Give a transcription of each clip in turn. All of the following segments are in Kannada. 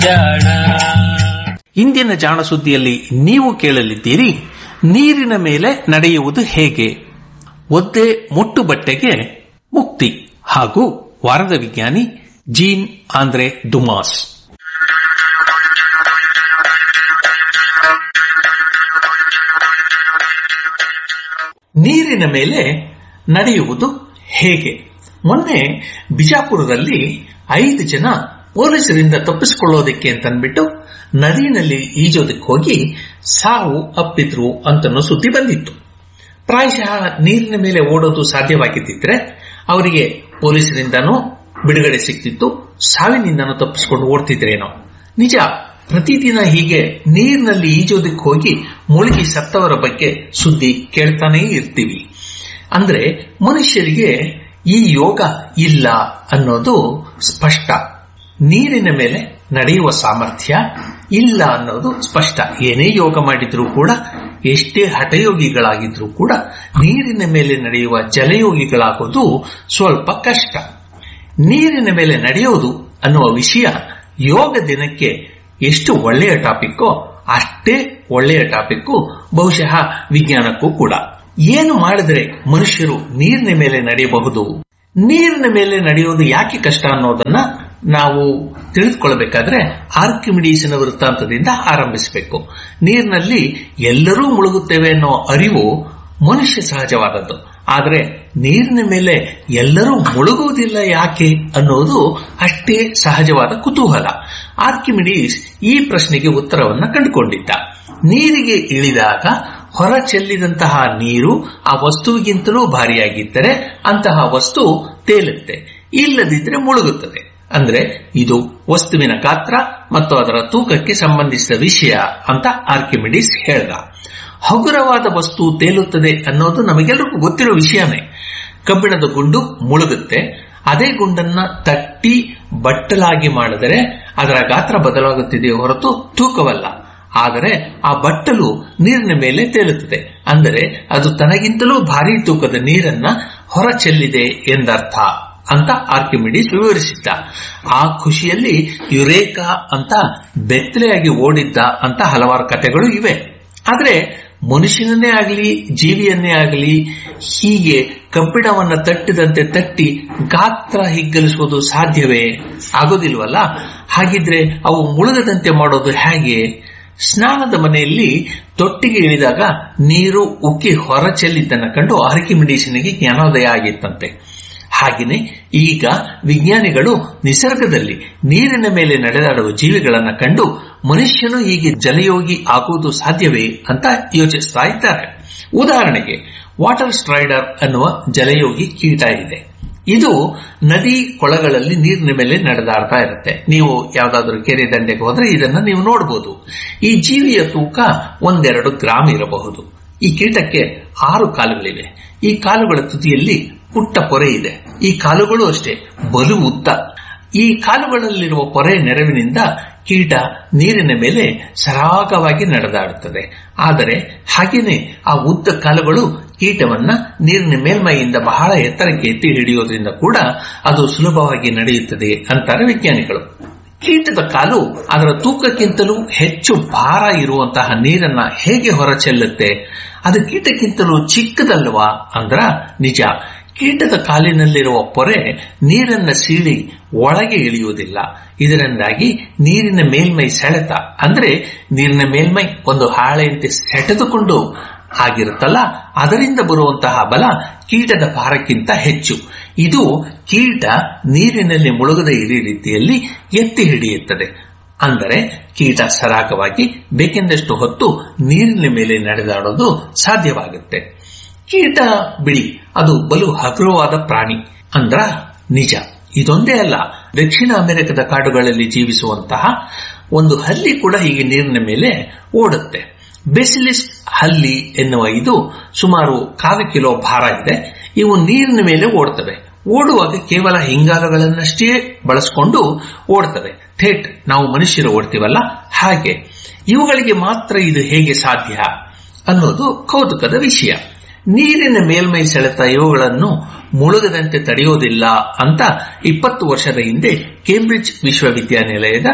ಜಾಣ ಇಂದಿನ ಜಾಣ ಸುದ್ದಿಯಲ್ಲಿ ನೀವು ಕೇಳಲಿದ್ದೀರಿ ನೀರಿನ ಮೇಲೆ ನಡೆಯುವುದು ಹೇಗೆ ಒದ್ದೆ ಮುಟ್ಟು ಬಟ್ಟೆಗೆ ಮುಕ್ತಿ ಹಾಗೂ ವಾರದ ವಿಜ್ಞಾನಿ ಜೀನ್ ಆಂದ್ರೆ ಡುಮಾಸ್ ನೀರಿನ ಮೇಲೆ ನಡೆಯುವುದು ಹೇಗೆ ಮೊನ್ನೆ ಬಿಜಾಪುರದಲ್ಲಿ ಐದು ಜನ ಪೊಲೀಸರಿಂದ ತಪ್ಪಿಸಿಕೊಳ್ಳೋದಕ್ಕೆ ಅಂತನ್ಬಿಟ್ಟು ನದಿನಲ್ಲಿ ಈಜೋದಕ್ಕೆ ಹೋಗಿ ಸಾವು ಅಪ್ಪಿದ್ರು ಅಂತನೋ ಸುದ್ದಿ ಬಂದಿತ್ತು ಪ್ರಾಯಶಃ ನೀರಿನ ಮೇಲೆ ಓಡೋದು ಸಾಧ್ಯವಾಗಿದ್ದಿದ್ರೆ ಅವರಿಗೆ ಪೊಲೀಸರಿಂದನೂ ಬಿಡುಗಡೆ ಸಿಗ್ತಿತ್ತು ಸಾವಿನಿಂದನೂ ತಪ್ಪಿಸಿಕೊಂಡು ಓಡ್ತಿದ್ರೇನೋ ನಿಜ ಪ್ರತಿದಿನ ಹೀಗೆ ನೀರಿನಲ್ಲಿ ಈಜೋದಕ್ಕೆ ಹೋಗಿ ಮುಳುಗಿ ಸತ್ತವರ ಬಗ್ಗೆ ಸುದ್ದಿ ಕೇಳ್ತಾನೇ ಇರ್ತೀವಿ ಅಂದ್ರೆ ಮನುಷ್ಯರಿಗೆ ಈ ಯೋಗ ಇಲ್ಲ ಅನ್ನೋದು ಸ್ಪಷ್ಟ ನೀರಿನ ಮೇಲೆ ನಡೆಯುವ ಸಾಮರ್ಥ್ಯ ಇಲ್ಲ ಅನ್ನೋದು ಸ್ಪಷ್ಟ ಏನೇ ಯೋಗ ಮಾಡಿದ್ರೂ ಕೂಡ ಎಷ್ಟೇ ಹಠಯೋಗಿಗಳಾಗಿದ್ರೂ ಕೂಡ ನೀರಿನ ಮೇಲೆ ನಡೆಯುವ ಜಲಯೋಗಿಗಳಾಗೋದು ಸ್ವಲ್ಪ ಕಷ್ಟ ನೀರಿನ ಮೇಲೆ ನಡೆಯೋದು ಅನ್ನುವ ವಿಷಯ ಯೋಗ ದಿನಕ್ಕೆ ಎಷ್ಟು ಒಳ್ಳೆಯ ಟಾಪಿಕ್ಕೋ ಅಷ್ಟೇ ಒಳ್ಳೆಯ ಟಾಪಿಕ್ಕು ಬಹುಶಃ ವಿಜ್ಞಾನಕ್ಕೂ ಕೂಡ ಏನು ಮಾಡಿದ್ರೆ ಮನುಷ್ಯರು ನೀರಿನ ಮೇಲೆ ನಡೆಯಬಹುದು ನೀರಿನ ಮೇಲೆ ನಡೆಯೋದು ಯಾಕೆ ಕಷ್ಟ ಅನ್ನೋದನ್ನ ನಾವು ತಿಳಿದುಕೊಳ್ಬೇಕಾದ್ರೆ ಆರ್ಕಿಮಿಡೀಸಿನ ವೃತ್ತಾಂತದಿಂದ ಆರಂಭಿಸಬೇಕು ನೀರಿನಲ್ಲಿ ಎಲ್ಲರೂ ಮುಳುಗುತ್ತೇವೆ ಅನ್ನೋ ಅರಿವು ಮನುಷ್ಯ ಸಹಜವಾದದ್ದು ಆದರೆ ನೀರಿನ ಮೇಲೆ ಎಲ್ಲರೂ ಮುಳುಗುವುದಿಲ್ಲ ಯಾಕೆ ಅನ್ನೋದು ಅಷ್ಟೇ ಸಹಜವಾದ ಕುತೂಹಲ ಆರ್ಕಿಮಿಡೀಸ್ ಈ ಪ್ರಶ್ನೆಗೆ ಉತ್ತರವನ್ನ ಕಂಡುಕೊಂಡಿದ್ದ ನೀರಿಗೆ ಇಳಿದಾಗ ಹೊರ ಚೆಲ್ಲಿದಂತಹ ನೀರು ಆ ವಸ್ತುವಿಗಿಂತಲೂ ಭಾರಿಯಾಗಿದ್ದರೆ ಅಂತಹ ವಸ್ತು ತೇಲುತ್ತೆ ಇಲ್ಲದಿದ್ರೆ ಮುಳುಗುತ್ತದೆ ಅಂದ್ರೆ ಇದು ವಸ್ತುವಿನ ಗಾತ್ರ ಮತ್ತು ಅದರ ತೂಕಕ್ಕೆ ಸಂಬಂಧಿಸಿದ ವಿಷಯ ಅಂತ ಆರ್ಕಿಮಿಡೀಸ್ ಹೇಳ್ದ ಹಗುರವಾದ ವಸ್ತು ತೇಲುತ್ತದೆ ಅನ್ನೋದು ನಮಗೆಲ್ಲರಿಗೂ ಗೊತ್ತಿರೋ ವಿಷಯನೇ ಕಬ್ಬಿಣದ ಗುಂಡು ಮುಳುಗುತ್ತೆ ಅದೇ ಗುಂಡನ್ನ ತಟ್ಟಿ ಬಟ್ಟಲಾಗಿ ಮಾಡಿದರೆ ಅದರ ಗಾತ್ರ ಬದಲಾಗುತ್ತಿದೆಯೇ ಹೊರತು ತೂಕವಲ್ಲ ಆದರೆ ಆ ಬಟ್ಟಲು ನೀರಿನ ಮೇಲೆ ತೇಲುತ್ತದೆ ಅಂದರೆ ಅದು ತನಗಿಂತಲೂ ಭಾರಿ ತೂಕದ ನೀರನ್ನ ಹೊರ ಚೆಲ್ಲಿದೆ ಎಂದರ್ಥ ಅಂತ ಆರ್ಕಿಮಿಡೀಸ್ ವಿವರಿಸಿದ್ದ ಆ ಖುಷಿಯಲ್ಲಿ ಯುರೇಕಾ ಅಂತ ಬೆತ್ತಲೆಯಾಗಿ ಓಡಿದ್ದ ಅಂತ ಹಲವಾರು ಕಥೆಗಳು ಇವೆ ಆದ್ರೆ ಮನುಷ್ಯನನ್ನೇ ಆಗಲಿ ಜೀವಿಯನ್ನೇ ಆಗಲಿ ಹೀಗೆ ಕಬ್ಬಿಣವನ್ನ ತಟ್ಟಿದಂತೆ ತಟ್ಟಿ ಗಾತ್ರ ಹಿಗ್ಗಲಿಸುವುದು ಸಾಧ್ಯವೇ ಆಗೋದಿಲ್ವಲ್ಲ ಹಾಗಿದ್ರೆ ಅವು ಮುಳುಗದಂತೆ ಮಾಡೋದು ಹೇಗೆ ಸ್ನಾನದ ಮನೆಯಲ್ಲಿ ತೊಟ್ಟಿಗೆ ಇಳಿದಾಗ ನೀರು ಉಕ್ಕಿ ಹೊರ ಚೆಲ್ಲಿದ್ದನ್ನು ಕಂಡು ಆರ್ಕಿಮಿಡೀಸನಿಗೆ ಜ್ಞಾನೋದಯ ಆಗಿತ್ತಂತೆ ಹಾಗೆಯೇ ಈಗ ವಿಜ್ಞಾನಿಗಳು ನಿಸರ್ಗದಲ್ಲಿ ನೀರಿನ ಮೇಲೆ ನಡೆದಾಡುವ ಜೀವಿಗಳನ್ನ ಕಂಡು ಮನುಷ್ಯನು ಹೀಗೆ ಜಲಯೋಗಿ ಆಗುವುದು ಸಾಧ್ಯವೇ ಅಂತ ಯೋಚಿಸ್ತಾ ಇದ್ದಾರೆ ಉದಾಹರಣೆಗೆ ವಾಟರ್ ಸ್ಟ್ರೈಡರ್ ಅನ್ನುವ ಜಲಯೋಗಿ ಕೀಟ ಇದೆ ಇದು ನದಿ ಕೊಳಗಳಲ್ಲಿ ನೀರಿನ ಮೇಲೆ ನಡೆದಾಡ್ತಾ ಇರುತ್ತೆ ನೀವು ಯಾವ್ದಾದ್ರು ಕೆರೆ ದಂಡೆಗೆ ಹೋದ್ರೆ ಇದನ್ನ ನೀವು ನೋಡಬಹುದು ಈ ಜೀವಿಯ ತೂಕ ಒಂದೆರಡು ಗ್ರಾಮ್ ಇರಬಹುದು ಈ ಕೀಟಕ್ಕೆ ಆರು ಕಾಲುಗಳಿವೆ ಈ ಕಾಲುಗಳ ತುದಿಯಲ್ಲಿ ಪುಟ್ಟ ಪೊರೆ ಇದೆ ಈ ಕಾಲುಗಳು ಅಷ್ಟೇ ಬಲು ಉದ್ದ ಈ ಕಾಲುಗಳಲ್ಲಿರುವ ಪೊರೆ ನೆರವಿನಿಂದ ಕೀಟ ನೀರಿನ ಮೇಲೆ ಸರಾಗವಾಗಿ ನಡೆದಾಡುತ್ತದೆ ಆದರೆ ಹಾಗೇನೆ ಆ ಉದ್ದ ಕಾಲುಗಳು ಕೀಟವನ್ನ ನೀರಿನ ಮೇಲ್ಮೈಯಿಂದ ಬಹಳ ಎತ್ತರಕ್ಕೆ ಎತ್ತಿ ಹಿಡಿಯೋದ್ರಿಂದ ಕೂಡ ಅದು ಸುಲಭವಾಗಿ ನಡೆಯುತ್ತದೆ ಅಂತಾರೆ ವಿಜ್ಞಾನಿಗಳು ಕೀಟದ ಕಾಲು ಅದರ ತೂಕಕ್ಕಿಂತಲೂ ಹೆಚ್ಚು ಭಾರ ಇರುವಂತಹ ನೀರನ್ನ ಹೇಗೆ ಹೊರಚೆಲ್ಲುತ್ತೆ ಅದು ಕೀಟಕ್ಕಿಂತಲೂ ಚಿಕ್ಕದಲ್ವಾ ಅಂದ್ರ ನಿಜ ಕೀಟದ ಕಾಲಿನಲ್ಲಿರುವ ಪೊರೆ ನೀರನ್ನ ಸೀಳಿ ಒಳಗೆ ಇಳಿಯುವುದಿಲ್ಲ ಇದರಿಂದಾಗಿ ನೀರಿನ ಮೇಲ್ಮೈ ಸೆಳೆತ ಅಂದ್ರೆ ನೀರಿನ ಮೇಲ್ಮೈ ಒಂದು ಹಾಳೆಯಂತೆ ಸೆಟೆದುಕೊಂಡು ಆಗಿರುತ್ತಲ್ಲ ಅದರಿಂದ ಬರುವಂತಹ ಬಲ ಕೀಟದ ಭಾರಕ್ಕಿಂತ ಹೆಚ್ಚು ಇದು ಕೀಟ ನೀರಿನಲ್ಲಿ ಮುಳುಗದ ಇಳಿ ರೀತಿಯಲ್ಲಿ ಎತ್ತಿ ಹಿಡಿಯುತ್ತದೆ ಅಂದರೆ ಕೀಟ ಸರಾಗವಾಗಿ ಬೇಕೆಂದಷ್ಟು ಹೊತ್ತು ನೀರಿನ ಮೇಲೆ ನಡೆದಾಡೋದು ಸಾಧ್ಯವಾಗುತ್ತೆ ಕೀಟ ಬಿಡಿ ಅದು ಬಲು ಹಗುರವಾದ ಪ್ರಾಣಿ ಅಂದ್ರ ನಿಜ ಇದೊಂದೇ ಅಲ್ಲ ದಕ್ಷಿಣ ಅಮೆರಿಕದ ಕಾಡುಗಳಲ್ಲಿ ಜೀವಿಸುವಂತಹ ಒಂದು ಹಲ್ಲಿ ಕೂಡ ಹೀಗೆ ನೀರಿನ ಮೇಲೆ ಓಡುತ್ತೆ ಬೆಸಿಲಿಸ್ ಹಲ್ಲಿ ಎನ್ನುವ ಇದು ಸುಮಾರು ಕಾಲು ಕಿಲೋ ಭಾರ ಇದೆ ಇವು ನೀರಿನ ಮೇಲೆ ಓಡ್ತವೆ ಓಡುವಾಗ ಕೇವಲ ಹಿಂಗಾಲಗಳನ್ನಷ್ಟೇ ಬಳಸಿಕೊಂಡು ಓಡ್ತವೆ ಥೇಟ್ ನಾವು ಮನುಷ್ಯರು ಓಡ್ತೀವಲ್ಲ ಹಾಗೆ ಇವುಗಳಿಗೆ ಮಾತ್ರ ಇದು ಹೇಗೆ ಸಾಧ್ಯ ಅನ್ನೋದು ಕೌತುಕದ ವಿಷಯ ನೀರಿನ ಮೇಲ್ಮೈ ಸೆಳೆತ ಇವುಗಳನ್ನು ಮುಳುಗದಂತೆ ತಡೆಯೋದಿಲ್ಲ ಅಂತ ಇಪ್ಪತ್ತು ವರ್ಷದ ಹಿಂದೆ ಕೇಂಬ್ರಿಡ್ಜ್ ವಿಶ್ವವಿದ್ಯಾನಿಲಯದ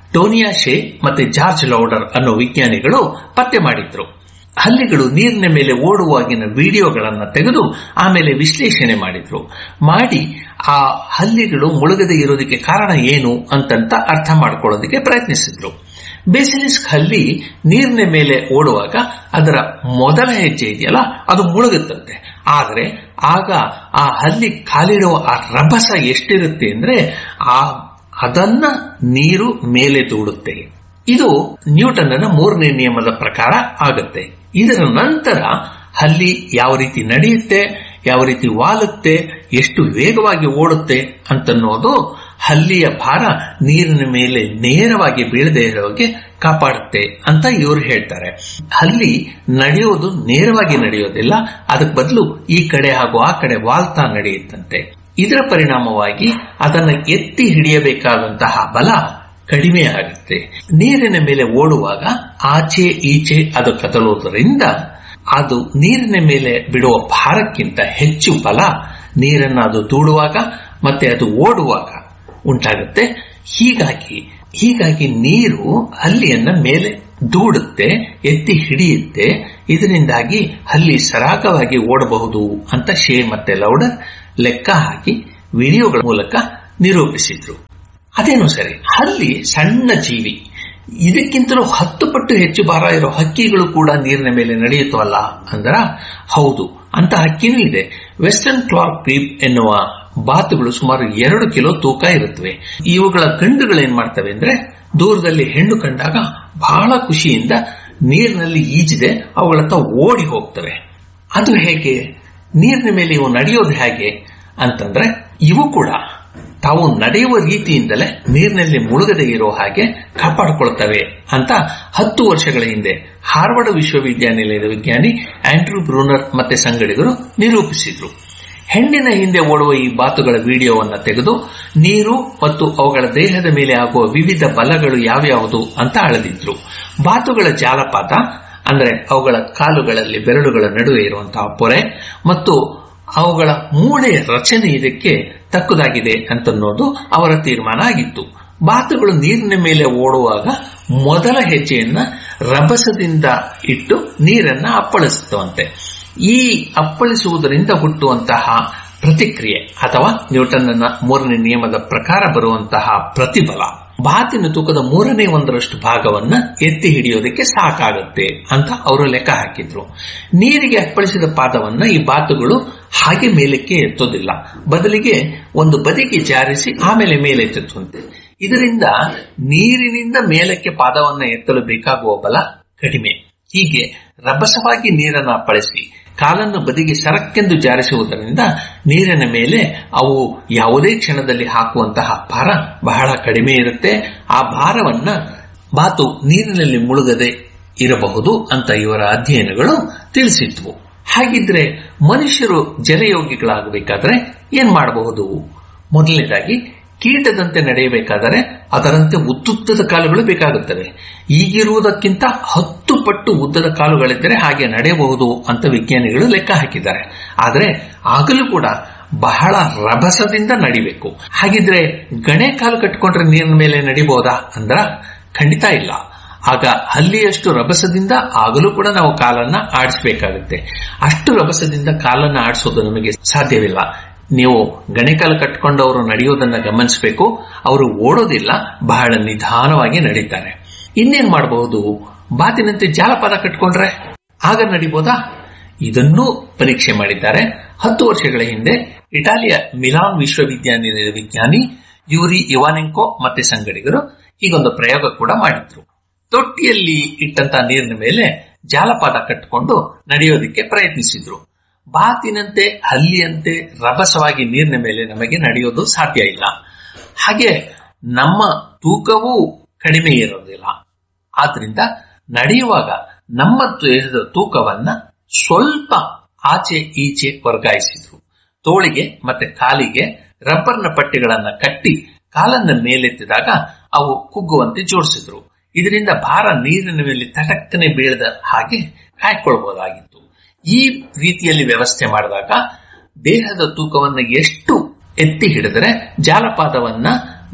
ಟೋನಿಯಾ ಶೇ ಮತ್ತೆ ಜಾರ್ಜ್ ಲೌಡರ್ ಅನ್ನೋ ವಿಜ್ಞಾನಿಗಳು ಪತ್ತೆ ಮಾಡಿದ್ರು ಹಲ್ಲಿಗಳು ನೀರಿನ ಮೇಲೆ ಓಡುವಾಗಿನ ವಿಡಿಯೋಗಳನ್ನ ತೆಗೆದು ಆಮೇಲೆ ವಿಶ್ಲೇಷಣೆ ಮಾಡಿದ್ರು ಮಾಡಿ ಆ ಹಲ್ಲಿಗಳು ಮುಳುಗದೆ ಇರೋದಕ್ಕೆ ಕಾರಣ ಏನು ಅಂತಂತ ಅರ್ಥ ಮಾಡ್ಕೊಳ್ಳೋದಕ್ಕೆ ಪ್ರಯತ್ನಿಸಿದ್ರು ಬೇಸಿಲಿಸ್ಕ್ ಹಲ್ಲಿ ನೀರಿನ ಮೇಲೆ ಓಡುವಾಗ ಅದರ ಮೊದಲ ಹೆಜ್ಜೆ ಇದೆಯಲ್ಲ ಅದು ಮುಳುಗುತ್ತಂತೆ ಆದರೆ ಆಗ ಆ ಹಲ್ಲಿ ಕಾಲಿಡುವ ಆ ರಭಸ ಎಷ್ಟಿರುತ್ತೆ ಅಂದ್ರೆ ಆ ಅದನ್ನ ನೀರು ಮೇಲೆ ದೂಡುತ್ತೆ ಇದು ನ್ಯೂಟನ್ನ ಮೂರನೇ ನಿಯಮದ ಪ್ರಕಾರ ಆಗುತ್ತೆ ಇದರ ನಂತರ ಹಲ್ಲಿ ಯಾವ ರೀತಿ ನಡೆಯುತ್ತೆ ಯಾವ ರೀತಿ ವಾಲುತ್ತೆ ಎಷ್ಟು ವೇಗವಾಗಿ ಓಡುತ್ತೆ ಅಂತನ್ನೋದು ಹಲ್ಲಿಯ ಭಾರ ನೀರಿನ ಮೇಲೆ ನೇರವಾಗಿ ಬೀಳದೆ ಇರೋಗೆ ಕಾಪಾಡುತ್ತೆ ಅಂತ ಇವರು ಹೇಳ್ತಾರೆ ಹಲ್ಲಿ ನಡೆಯೋದು ನೇರವಾಗಿ ನಡೆಯೋದಿಲ್ಲ ಅದಕ್ಕೆ ಬದಲು ಈ ಕಡೆ ಹಾಗೂ ಆ ಕಡೆ ವಾಲ್ತಾ ನಡೆಯುತ್ತಂತೆ ಇದರ ಪರಿಣಾಮವಾಗಿ ಅದನ್ನು ಎತ್ತಿ ಹಿಡಿಯಬೇಕಾದಂತಹ ಬಲ ಕಡಿಮೆ ಆಗುತ್ತೆ ನೀರಿನ ಮೇಲೆ ಓಡುವಾಗ ಆಚೆ ಈಚೆ ಅದು ಕದಲುವುದರಿಂದ ಅದು ನೀರಿನ ಮೇಲೆ ಬಿಡುವ ಭಾರಕ್ಕಿಂತ ಹೆಚ್ಚು ಬಲ ನೀರನ್ನು ಅದು ದೂಡುವಾಗ ಮತ್ತೆ ಅದು ಓಡುವಾಗ ಉಂಟಾಗುತ್ತೆ ಹೀಗಾಗಿ ಹೀಗಾಗಿ ನೀರು ಹಲ್ಲಿಯನ್ನ ಮೇಲೆ ದೂಡುತ್ತೆ ಎತ್ತಿ ಹಿಡಿಯುತ್ತೆ ಇದರಿಂದಾಗಿ ಹಲ್ಲಿ ಸರಾಗವಾಗಿ ಓಡಬಹುದು ಅಂತ ಶೇ ಮತ್ತೆ ಲೌಡರ್ ಲೆಕ್ಕ ಹಾಕಿ ವಿಡಿಯೋಗಳ ಮೂಲಕ ನಿರೂಪಿಸಿದ್ರು ಅದೇನು ಸರಿ ಹಲ್ಲಿ ಸಣ್ಣ ಜೀವಿ ಇದಕ್ಕಿಂತಲೂ ಹತ್ತು ಪಟ್ಟು ಹೆಚ್ಚು ಭಾರ ಇರೋ ಹಕ್ಕಿಗಳು ಕೂಡ ನೀರಿನ ಮೇಲೆ ನಡೆಯುತ್ತವಲ್ಲ ಅಂದ್ರ ಹೌದು ಅಂತ ಹಕ್ಕಿನೂ ಇದೆ ವೆಸ್ಟರ್ನ್ ಕ್ಲಾರ್ಕ್ ಕ್ರೀಪ್ ಎನ್ನುವ ಬಾತುಗಳು ಸುಮಾರು ಎರಡು ಕಿಲೋ ತೂಕ ಇರುತ್ತವೆ ಇವುಗಳ ಗಂಡುಗಳು ಏನ್ ಮಾಡ್ತವೆ ಅಂದ್ರೆ ದೂರದಲ್ಲಿ ಹೆಣ್ಣು ಕಂಡಾಗ ಬಹಳ ಖುಷಿಯಿಂದ ನೀರಿನಲ್ಲಿ ಈಜಿದೆ ಅವುಗಳತ್ತ ಓಡಿ ಹೋಗ್ತವೆ ಅದು ಹೇಗೆ ನೀರಿನ ಮೇಲೆ ಇವು ನಡೆಯೋದು ಹೇಗೆ ಅಂತಂದ್ರೆ ಇವು ಕೂಡ ತಾವು ನಡೆಯುವ ರೀತಿಯಿಂದಲೇ ನೀರಿನಲ್ಲಿ ಮುಳುಗದೆ ಇರೋ ಹಾಗೆ ಕಾಪಾಡಿಕೊಳ್ತವೆ ಅಂತ ಹತ್ತು ವರ್ಷಗಳ ಹಿಂದೆ ಹಾರ್ವರ್ಡ್ ವಿಶ್ವವಿದ್ಯಾನಿಲಯದ ವಿಜ್ಞಾನಿ ಆಂಡ್ರೂ ಬ್ರೂನರ್ ಮತ್ತೆ ಸಂಗಡಿಗರು ನಿರೂಪಿಸಿದ್ರು ಹೆಣ್ಣಿನ ಹಿಂದೆ ಓಡುವ ಈ ಬಾತುಗಳ ವಿಡಿಯೋವನ್ನು ತೆಗೆದು ನೀರು ಮತ್ತು ಅವುಗಳ ದೇಹದ ಮೇಲೆ ಆಗುವ ವಿವಿಧ ಬಲಗಳು ಯಾವ್ಯಾವುದು ಅಂತ ಅಳೆದಿದ್ರು ಬಾತುಗಳ ಜಾಲಪಾತ ಅಂದ್ರೆ ಅವುಗಳ ಕಾಲುಗಳಲ್ಲಿ ಬೆರಳುಗಳ ನಡುವೆ ಇರುವಂತಹ ಪೊರೆ ಮತ್ತು ಅವುಗಳ ಮೂಳೆ ರಚನೆ ಇದಕ್ಕೆ ತಕ್ಕುದಾಗಿದೆ ಅಂತನ್ನೋದು ಅವರ ತೀರ್ಮಾನ ಆಗಿತ್ತು ಬಾತುಗಳು ನೀರಿನ ಮೇಲೆ ಓಡುವಾಗ ಮೊದಲ ಹೆಜ್ಜೆಯನ್ನ ರಭಸದಿಂದ ಇಟ್ಟು ನೀರನ್ನ ಅಪ್ಪಳಿಸುತ್ತವಂತೆ ಈ ಅಪ್ಪಳಿಸುವುದರಿಂದ ಹುಟ್ಟುವಂತಹ ಪ್ರತಿಕ್ರಿಯೆ ಅಥವಾ ನ್ಯೂಟನ್ನ ಮೂರನೇ ನಿಯಮದ ಪ್ರಕಾರ ಬರುವಂತಹ ಪ್ರತಿಬಲ ಬಾತಿನ ತೂಕದ ಮೂರನೇ ಒಂದರಷ್ಟು ಭಾಗವನ್ನ ಎತ್ತಿ ಹಿಡಿಯೋದಕ್ಕೆ ಸಾಕಾಗುತ್ತೆ ಅಂತ ಅವರು ಲೆಕ್ಕ ಹಾಕಿದ್ರು ನೀರಿಗೆ ಅಪ್ಪಳಿಸಿದ ಪಾದವನ್ನ ಈ ಬಾತುಗಳು ಹಾಗೆ ಮೇಲಕ್ಕೆ ಎತ್ತೋದಿಲ್ಲ ಬದಲಿಗೆ ಒಂದು ಬದಿಗೆ ಜಾರಿಸಿ ಆಮೇಲೆ ಮೇಲೆತ್ತುತ್ತಂತೆ ಇದರಿಂದ ನೀರಿನಿಂದ ಮೇಲಕ್ಕೆ ಪಾದವನ್ನ ಎತ್ತಲು ಬೇಕಾಗುವ ಬಲ ಕಡಿಮೆ ಹೀಗೆ ರಭಸವಾಗಿ ನೀರನ್ನು ಅಪ್ಪಳಿಸಿ ಕಾಲನ್ನು ಬದಿಗೆ ಸರಕ್ಕೆಂದು ಜಾರಿಸುವುದರಿಂದ ನೀರಿನ ಮೇಲೆ ಅವು ಯಾವುದೇ ಕ್ಷಣದಲ್ಲಿ ಹಾಕುವಂತಹ ಭಾರ ಬಹಳ ಕಡಿಮೆ ಇರುತ್ತೆ ಆ ಭಾರವನ್ನ ಬಾತು ನೀರಿನಲ್ಲಿ ಮುಳುಗದೆ ಇರಬಹುದು ಅಂತ ಇವರ ಅಧ್ಯಯನಗಳು ತಿಳಿಸಿದ್ವು ಹಾಗಿದ್ರೆ ಮನುಷ್ಯರು ಜಲಯೋಗಿಗಳಾಗಬೇಕಾದ್ರೆ ಏನ್ ಮಾಡಬಹುದು ಮೊದಲನೇದಾಗಿ ಕೀಟದಂತೆ ನಡೆಯಬೇಕಾದರೆ ಅದರಂತೆ ಉದ್ದುದ್ದದ ಕಾಲುಗಳು ಬೇಕಾಗುತ್ತವೆ ಈಗಿರುವುದಕ್ಕಿಂತ ಹತ್ತು ಪಟ್ಟು ಉದ್ದದ ಕಾಲುಗಳಿದ್ದರೆ ಹಾಗೆ ನಡೆಯಬಹುದು ಅಂತ ವಿಜ್ಞಾನಿಗಳು ಲೆಕ್ಕ ಹಾಕಿದ್ದಾರೆ ಆದರೆ ಆಗಲೂ ಕೂಡ ಬಹಳ ರಭಸದಿಂದ ನಡಿಬೇಕು ಹಾಗಿದ್ರೆ ಗಣೆ ಕಾಲು ಕಟ್ಟಿಕೊಂಡ್ರೆ ನೀರಿನ ಮೇಲೆ ನಡಿಬಹುದಾ ಅಂದ್ರ ಖಂಡಿತ ಇಲ್ಲ ಆಗ ಹಲ್ಲಿಯಷ್ಟು ರಭಸದಿಂದ ಆಗಲೂ ಕೂಡ ನಾವು ಕಾಲನ್ನ ಆಡಿಸಬೇಕಾಗುತ್ತೆ ಅಷ್ಟು ರಭಸದಿಂದ ಕಾಲನ್ನ ಆಡಿಸೋದು ನಮಗೆ ಸಾಧ್ಯವಿಲ್ಲ ನೀವು ಗಣೆಕಾಲ ಕಟ್ಕೊಂಡವರು ನಡೆಯೋದನ್ನ ಗಮನಿಸಬೇಕು ಅವರು ಓಡೋದಿಲ್ಲ ಬಹಳ ನಿಧಾನವಾಗಿ ನಡೀತಾರೆ ಇನ್ನೇನ್ ಮಾಡಬಹುದು ಬಾತಿನಂತೆ ಜಾಲಪಾದ ಕಟ್ಕೊಂಡ್ರೆ ಆಗ ನಡಿಬೋದಾ ಇದನ್ನೂ ಪರೀಕ್ಷೆ ಮಾಡಿದ್ದಾರೆ ಹತ್ತು ವರ್ಷಗಳ ಹಿಂದೆ ಇಟಾಲಿಯ ಮಿಲಾನ್ ವಿಶ್ವವಿದ್ಯಾನಿಲಯದ ವಿಜ್ಞಾನಿ ಯೂರಿ ಇವಾನೆಂಕೋ ಮತ್ತೆ ಸಂಗಡಿಗರು ಹೀಗೊಂದು ಪ್ರಯೋಗ ಕೂಡ ಮಾಡಿದ್ರು ತೊಟ್ಟಿಯಲ್ಲಿ ಇಟ್ಟಂತ ನೀರಿನ ಮೇಲೆ ಜಾಲಪಾದ ಕಟ್ಟಿಕೊಂಡು ನಡೆಯೋದಕ್ಕೆ ಪ್ರಯತ್ನಿಸಿದ್ರು ಬಾತಿನಂತೆ ಹಲ್ಲಿಯಂತೆ ರಭಸವಾಗಿ ನೀರಿನ ಮೇಲೆ ನಮಗೆ ನಡೆಯೋದು ಸಾಧ್ಯ ಇಲ್ಲ ಹಾಗೆ ನಮ್ಮ ತೂಕವೂ ಕಡಿಮೆ ಇರೋದಿಲ್ಲ ಆದ್ರಿಂದ ನಡೆಯುವಾಗ ನಮ್ಮ ದೇಹದ ತೂಕವನ್ನ ಸ್ವಲ್ಪ ಆಚೆ ಈಚೆ ವರ್ಗಾಯಿಸಿದ್ರು ತೋಳಿಗೆ ಮತ್ತೆ ಕಾಲಿಗೆ ರಬ್ಬರ್ನ ಪಟ್ಟಿಗಳನ್ನ ಕಟ್ಟಿ ಕಾಲನ್ನ ಮೇಲೆತ್ತಿದಾಗ ಅವು ಕುಗ್ಗುವಂತೆ ಜೋಡಿಸಿದ್ರು ಇದರಿಂದ ಭಾರ ನೀರಿನ ಮೇಲೆ ತಟಕ್ಕನೆ ಬೀಳದ ಹಾಗೆ ಕಾಯ್ಕೊಳ್ಬಹುದಾಗಿತ್ತು ಈ ರೀತಿಯಲ್ಲಿ ವ್ಯವಸ್ಥೆ ಮಾಡಿದಾಗ ದೇಹದ ತೂಕವನ್ನು ಎಷ್ಟು ಎತ್ತಿ ಹಿಡಿದರೆ ಜಾಲಪಾದವನ್ನ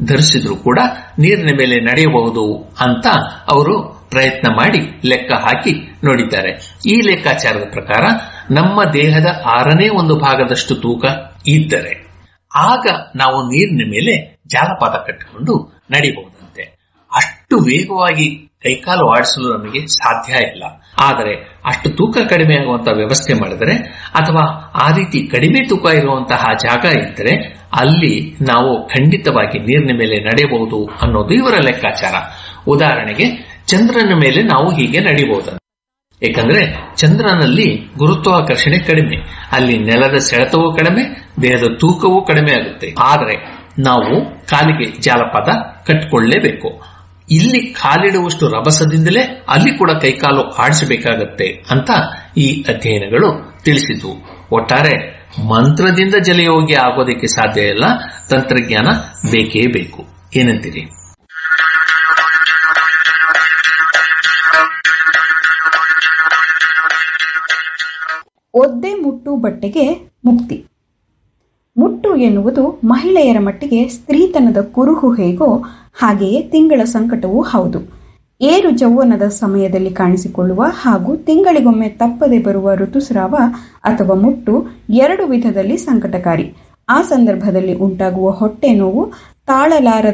ಧರಿಸಿದ್ರು ಕೂಡ ನೀರಿನ ಮೇಲೆ ನಡೆಯಬಹುದು ಅಂತ ಅವರು ಪ್ರಯತ್ನ ಮಾಡಿ ಲೆಕ್ಕ ಹಾಕಿ ನೋಡಿದ್ದಾರೆ ಈ ಲೆಕ್ಕಾಚಾರದ ಪ್ರಕಾರ ನಮ್ಮ ದೇಹದ ಆರನೇ ಒಂದು ಭಾಗದಷ್ಟು ತೂಕ ಇದ್ದರೆ ಆಗ ನಾವು ನೀರಿನ ಮೇಲೆ ಜಾಲಪಾತ ಕಟ್ಟಿಕೊಂಡು ನಡಿಬಹುದಂತೆ ಅಷ್ಟು ವೇಗವಾಗಿ ಕೈಕಾಲು ಆಡಿಸಲು ನಮಗೆ ಸಾಧ್ಯ ಇಲ್ಲ ಆದರೆ ಅಷ್ಟು ತೂಕ ಕಡಿಮೆ ಆಗುವಂತಹ ವ್ಯವಸ್ಥೆ ಮಾಡಿದರೆ ಅಥವಾ ಆ ರೀತಿ ಕಡಿಮೆ ತೂಕ ಇರುವಂತಹ ಜಾಗ ಇದ್ದರೆ ಅಲ್ಲಿ ನಾವು ಖಂಡಿತವಾಗಿ ನೀರಿನ ಮೇಲೆ ನಡೆಯಬಹುದು ಅನ್ನೋದು ಇವರ ಲೆಕ್ಕಾಚಾರ ಉದಾಹರಣೆಗೆ ಚಂದ್ರನ ಮೇಲೆ ನಾವು ಹೀಗೆ ನಡಿಬಹುದಂತೆ ಏಕೆಂದ್ರೆ ಚಂದ್ರನಲ್ಲಿ ಗುರುತ್ವಾಕರ್ಷಣೆ ಕಡಿಮೆ ಅಲ್ಲಿ ನೆಲದ ಸೆಳೆತವೂ ಕಡಿಮೆ ದೇಹದ ತೂಕವೂ ಕಡಿಮೆ ಆಗುತ್ತೆ ಆದರೆ ನಾವು ಕಾಲಿಗೆ ಜಾಲಪಾತ ಕಟ್ಟಿಕೊಳ್ಳಲೇಬೇಕು ಇಲ್ಲಿ ಕಾಲಿಡುವಷ್ಟು ರಭಸದಿಂದಲೇ ಅಲ್ಲಿ ಕೂಡ ಕೈಕಾಲು ಆಡಿಸಬೇಕಾಗತ್ತೆ ಅಂತ ಈ ಅಧ್ಯಯನಗಳು ತಿಳಿಸಿದ್ವು ಒಟ್ಟಾರೆ ಮಂತ್ರದಿಂದ ಜಲಯೋಗಿ ಆಗೋದಕ್ಕೆ ಸಾಧ್ಯ ಇಲ್ಲ ತಂತ್ರಜ್ಞಾನ ಬೇಕೇ ಬೇಕು ಏನಂತೀರಿ ಒದ್ದೆ ಮುಟ್ಟು ಬಟ್ಟೆಗೆ ಮುಕ್ತಿ ಮುಟ್ಟು ಎನ್ನುವುದು ಮಹಿಳೆಯರ ಮಟ್ಟಿಗೆ ಸ್ತ್ರೀತನದ ಕುರುಹು ಹೇಗೋ ಹಾಗೆಯೇ ತಿಂಗಳ ಸಂಕಟವೂ ಹೌದು ಏರು ಜೌವನದ ಸಮಯದಲ್ಲಿ ಕಾಣಿಸಿಕೊಳ್ಳುವ ಹಾಗೂ ತಿಂಗಳಿಗೊಮ್ಮೆ ತಪ್ಪದೆ ಬರುವ ಋತುಸ್ರಾವ ಅಥವಾ ಮುಟ್ಟು ಎರಡು ವಿಧದಲ್ಲಿ ಸಂಕಟಕಾರಿ ಆ ಸಂದರ್ಭದಲ್ಲಿ ಉಂಟಾಗುವ ಹೊಟ್ಟೆ ನೋವು ತಾಳಲಾರದ